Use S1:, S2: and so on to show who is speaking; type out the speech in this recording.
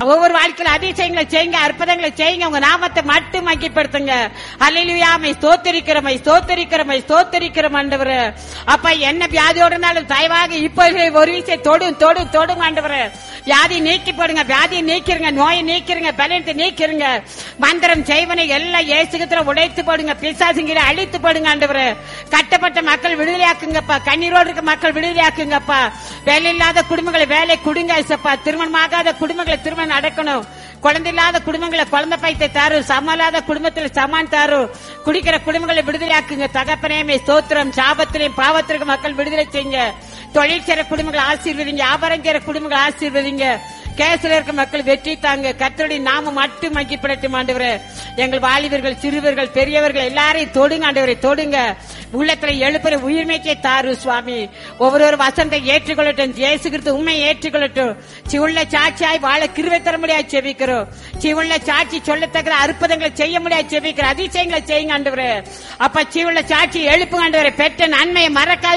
S1: ஒவ்வொரு வாழ்க்கையில அதிசயங்களை செய்யுங்க அற்புதங்களை செய்யுங்க உங்க நாமத்தை மட்டும் மகிப்படுத்துங்க அல்லையாமை ஸ்தோத்தரிக்கிறமை ஸ்தோத்தரிக்கிறமை ஸ்தோத்தரிக்கிறோம் ஆண்டவர் அப்ப என்ன வியாதியோட இருந்தாலும் தயவாக இப்போ ஒரு விஷயம் தொடும் தொடும் தொடும் ஆண்டவர் வியாதி நீக்கி போடுங்க வியாதியை நீக்கிருங்க நோயை நீக்கிருங்க பலனத்தை நீக்கிருங்க மந்திரம் செய்வனை எல்லாம் ஏசுகத்துல உடைத்து போடுங்க பிசாசுங்களை அழித்து போடுங்க ஆண்டவர் கட்டப்பட்ட மக்கள் விடுதலையாக்குங்கப்பா கண்ணீரோடு இருக்க மக்கள் விடுதலையாக்குங்கப்பா வேலை இல்லாத குடும்பங்களை வேலை கொடுங்க ஏசப்பா திருமணமாகாத குடும்பங்களை திருமணம் நடக்கணும் குழந்தை இல்லாத குடும்பங்களை குழந்தை பைத்தை தாரு சமலாத குடும்பத்துல சமான் தாரு குடிக்கிற குடும்பங்களை விடுதலையாக்குங்க தகப்பனேமே ஸ்தோத்திரம் சாபத்திலையும் பாவத்திற்கு மக்கள் விடுதலை செய்யுங்க தொழில் செய்ற குடும்பங்களை ஆசீர்வதிங்க வியாபாரம் செய்ற குடும்பங்களை ஆசீர்வதிங்க கேஸ்ல இருக்க மக்கள் வெற்றி தாங்க கத்தருடைய நாம மட்டும் மகிப்படட்டும் ஆண்டவரே எங்கள் வாலிபர்கள் சிறுவர்கள் பெரியவர்கள் எல்லாரையும் தொடுங்க ஆண்டவரை தொடுங்க உள்ளத்துல எழுப்புற உயிர்மைக்கே தாரு சுவாமி ஒவ்வொரு வசந்தை ஏற்றுக்கொள்ளட்டும் இயேசு கிறிஸ்து உண்மை ஏற்றுக்கொள்ளட்டும் சிவுள்ள சாட்சியாய் வாழ கிருவை தர முடியாது செபிக்கிறோம் சிவுள்ள சாட்சி சொல்லத்தக்க அற்புதங்களை செய்ய முடியாது செபிக்கிறோம் அதிசயங்களை செய்யுங்க ஆண்டவரே அப்ப சிவுள்ள சாட்சி எழுப்புங்க ஆண்டவரை பெற்ற நன்மையை மறக்காது